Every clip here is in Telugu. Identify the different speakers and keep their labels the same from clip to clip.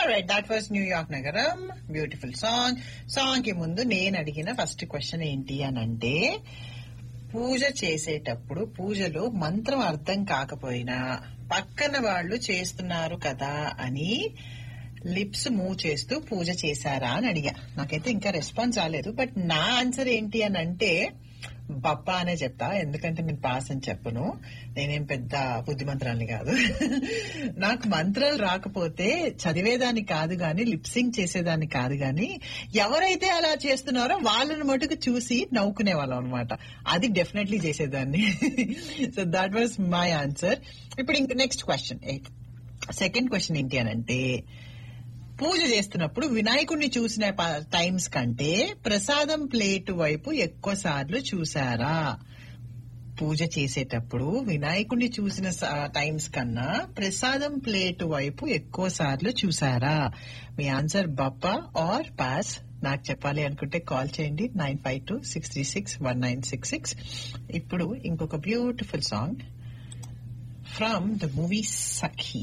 Speaker 1: రైట్ దాట్ వాస్ న్యూయార్క్ నగరం బ్యూటిఫుల్ సాంగ్ సాంగ్ కి ముందు నేను అడిగిన ఫస్ట్ క్వశ్చన్ ఏంటి అని అంటే పూజ చేసేటప్పుడు పూజలో మంత్రం అర్థం కాకపోయినా పక్కన వాళ్ళు చేస్తున్నారు కదా అని లిప్స్ మూవ్ చేస్తూ పూజ చేశారా అని అడిగా నాకైతే ఇంకా రెస్పాన్స్ రాలేదు బట్ నా ఆన్సర్ ఏంటి అని అంటే బప్పా అనే చెప్తా ఎందుకంటే నేను పాస్ అని చెప్పను నేనేం పెద్ద బుద్ధిమంత్రాన్ని కాదు నాకు మంత్రాలు రాకపోతే చదివేదాన్ని కాదు గాని లిప్సింగ్ చేసేదాన్ని కాదు గాని ఎవరైతే అలా చేస్తున్నారో వాళ్ళని మటుకు చూసి నవ్వుకునే వాళ్ళం అనమాట అది డెఫినెట్లీ చేసేదాన్ని so that was my answer ఇప్పుడు ఇంక నెక్స్ట్ క్వశ్చన్ సెకండ్ క్వశ్చన్ ఏంటి అని అంటే పూజ చేస్తున్నప్పుడు వినాయకుడిని చూసిన టైమ్స్ కంటే ప్రసాదం ప్లేట్ వైపు ఎక్కువ సార్లు చూసారా పూజ చేసేటప్పుడు వినాయకుడిని చూసిన టైమ్స్ కన్నా ప్రసాదం ప్లేట్ వైపు ఎక్కువ సార్లు చూసారా మీ ఆన్సర్ బప్ప ఆర్ పాస్ నాకు చెప్పాలి అనుకుంటే కాల్ చేయండి nine five two six three six one nine six six ఇప్పుడు ఇంకొక beautiful song from the movie Sakhi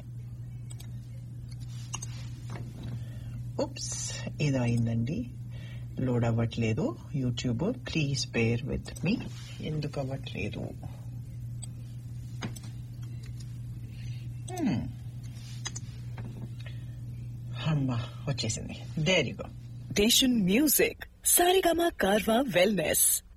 Speaker 1: oops ఏదో అయిందండి లోడ్ అవ్వట్లేదు YouTube please bear with me ఎందుకు అవ్వట్లేదు అమ్మా వచ్చేసింది there you go
Speaker 2: Station Music. Sarigama Karwa Wellness.